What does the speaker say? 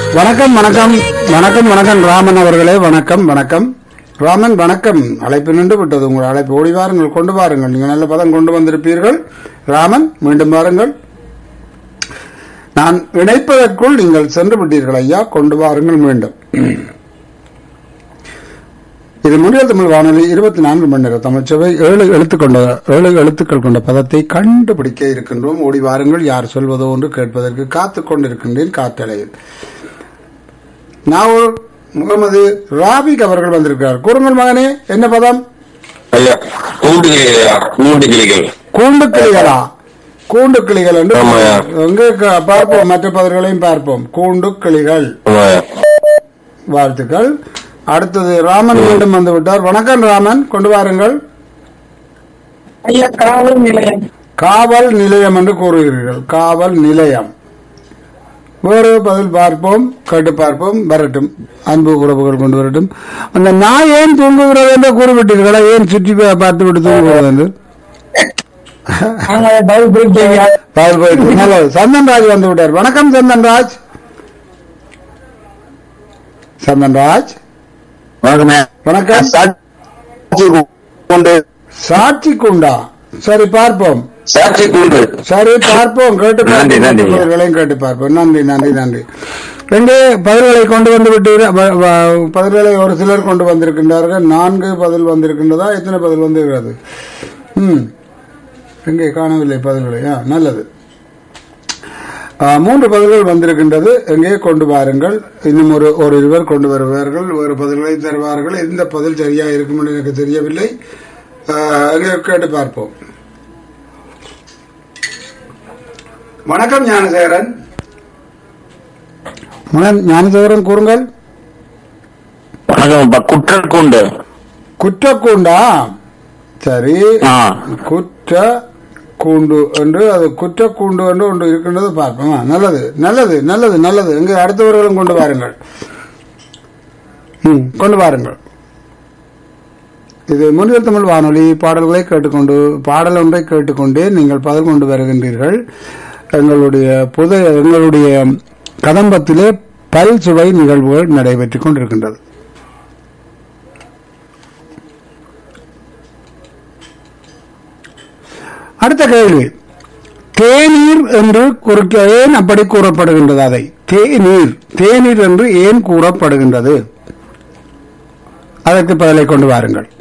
வணக்கம் வணக்கம் வணக்கம் வணக்கம் ராமன் அவர்களே வணக்கம் வணக்கம் ராமன் வணக்கம் அழைப்பு நின்று விட்டது உங்கள் அழைப்பு ஓடி வாருங்கள் கொண்டு வாருங்கள் நீங்கள் நல்ல பதம் கொண்டு வந்திருப்பீர்கள் ராமன் மீண்டும் வாருங்கள் நான் இணைப்பதற்குள் நீங்கள் சென்று விட்டீர்கள் ஐயா கொண்டு வாருங்கள் மீண்டும் இது முன்னில் தமிழ் வானொலி இருபத்தி நான்கு மணி நேர தமிழ்ச்சபை ஏழு எழுத்து கொண்ட ஏழு எழுத்துக்கள் கொண்ட பதத்தை கண்டுபிடிக்க இருக்கின்றோம் ஓடி வாருங்கள் யார் சொல்வதோ என்று கேட்பதற்கு காத்துக் கொண்டிருக்கின்றேன் காற்றலையில் நாவூர் முகமது ராபிக் அவர்கள் வந்திருக்கிறார் கூறுங்கள் மகனே என்ன பதம் ஐயா கூண்டு கிளிகள் கூண்டு கிளிகள் கூண்டு கிளிகளா கூண்டு கிளிகள் என்று ஆமாய்யா. எங்கே க- பார்ப்போம் மற்ற பதர்களையும் பார்ப்போம் கூண்டு கிளிகள் ஆமாய்யா. வாழ்த்துக்கள் அடுத்தது ராமன் மீண்டும் வந்து விட்டார் வணக்கம் ராமன் கொண்டு வாருங்கள் ஐயா காவல் நிலையம் காவல் நிலையம் என்று கூறுகிறீர்கள் காவல் நிலையம் வேறு பதில் பார்ப்போம் கேட்டு பார்ப்போம் வரட்டும் அன்பு உறவுகள் கொண்டு வரட்டும் அந்த நாய் ஏன் தூங்குகிறது என்று கூறிவிட்டீர்களா ஏன் சுற்றி பா- பார்த்து விட்டு தூங்குகிறது என்று நாங்க பதில் போயிட்டீங்க பதில் போயிட்டு நல்லது சந்தன்ராஜ் வந்து விட்டார் வணக்கம் சந்தன்ராஜ் சந்தன்ராஜ் வணக்கம்ண்ணே. வணக்கம் சாட்சி கூண்டு சாட்சி குண்டா சரி பார்ப்போம் சாட்சி கூண்டு சரி பார்ப்போம் கேட்டு நன்றி, பார்ப்போம் நன்றி. பதில்களையும் கேட்டு பார்ப்போம் நன்றி நன்றி நன்றி எங்கே பதில்களை கொண்டு வந்து விட்டு வ- வ- பதில்களை ஒரு சிலர் கொண்டு வந்திருக்கின்றார்கள் நான்கு பதில் வந்திருக்கின்றதா எத்தனை பதில் வந்திருக்கிறது ம் எங்கே காணவில்லை பதில்களை ஆ நல்லது ஆ, மூன்று பதில்கள் வந்திருக்கின்றது எங்கே கொண்டு வாருங்கள் இன்னும் ஒரு ஒரு இருவர் கொண்டு வருவார்கள் ஒரு பதில்களை தருவார்கள் எந்த பதில் சரியா இருக்கும் என்று எனக்கு தெரியவில்லை ஆ, எங்கே கேட்டு பார்ப்போம் வணக்கம் ஞானசேகரன் வணக்கம் ஞானசேகரன் கூறுங்கள் வணக்கம் இப்ப குற்றல் கூண்டு குற்றக்கூண்டா சரி ஆ குற்ற கூண்டு என்று அது குற்ற கூண்டு என்று ஒன்று இருக்கின்றது பார்ப்போம் ஆ, நல்லது நல்லது நல்லது நல்லது இங்கே அடுத்தவர்களும் கொண்டு வாருங்கள் ம் கொண்டு வாருங்கள் இது முன்னில் தமிழ் வானொலி பாடல்களை கேட்டுக்கொண்டு பாடல் ஒன்றை கேட்டுக்கொண்டே நீங்கள் பதில் கொண்டு வருகின்றீர்கள் எங்களுடைய புது எங்களுடைய கதம்பத்திலே பல் சுவை நிகழ்வுகள் நடைபெற்றுக் கொண்டிருக்கின்றது அடுத்த கேள்வி தேநீர் என்று குறிக்க ஏன் அப்படி கூறப்படுகின்றது அதை தேநீர் தேநீர் என்று ஏன் கூறப்படுகின்றது அதற்கு பதிலை கொண்டு வாருங்கள்